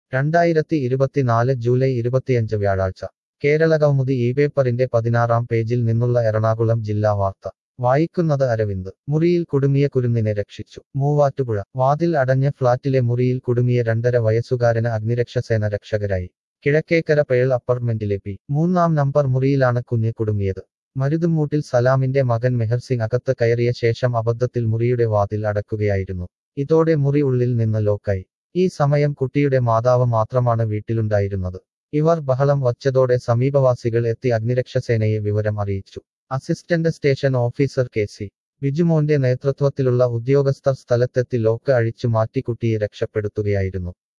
രണ്ടായിരത്തി ഇരുപത്തിനാല് ജൂലൈ ഇരുപത്തിയഞ്ച് വ്യാഴാഴ്ച കേരള കൗമുദി ഈ പേപ്പറിന്റെ പതിനാറാം പേജിൽ നിന്നുള്ള എറണാകുളം ജില്ലാ വാർത്ത വായിക്കുന്നത് അരവിന്ദ് മുറിയിൽ കുടുങ്ങിയ കുരുന്നിനെ രക്ഷിച്ചു മൂവാറ്റുപുഴ വാതിൽ അടഞ്ഞ ഫ്ളാറ്റിലെ മുറിയിൽ കുടുങ്ങിയ രണ്ടര വയസ്സുകാരന് അഗ്നിരക്ഷസേന രക്ഷകരായി കിഴക്കേക്കര പേൾ അപ്പാർട്ട്മെന്റിലെ പി മൂന്നാം നമ്പർ മുറിയിലാണ് കുഞ്ഞ് കുടുങ്ങിയത് മരുതുമൂട്ടിൽ സലാമിന്റെ മകൻ മെഹർ സിംഗ് അകത്ത് കയറിയ ശേഷം അബദ്ധത്തിൽ മുറിയുടെ വാതിൽ അടക്കുകയായിരുന്നു ഇതോടെ മുറി ഉള്ളിൽ നിന്ന് ലോക്കായി ഈ സമയം കുട്ടിയുടെ മാതാവ് മാത്രമാണ് വീട്ടിലുണ്ടായിരുന്നത് ഇവർ ബഹളം വച്ചതോടെ സമീപവാസികൾ എത്തി അഗ്നിരക്ഷസേനയെ വിവരം അറിയിച്ചു assistant station officer K C ബിജുമോന്റെ നേതൃത്വത്തിലുള്ള ഉദ്യോഗസ്ഥർ സ്ഥലത്തെത്തി ലോക്ക് അഴിച്ചു മാറ്റി കുട്ടിയെ രക്ഷപ്പെടുത്തുകയായിരുന്നു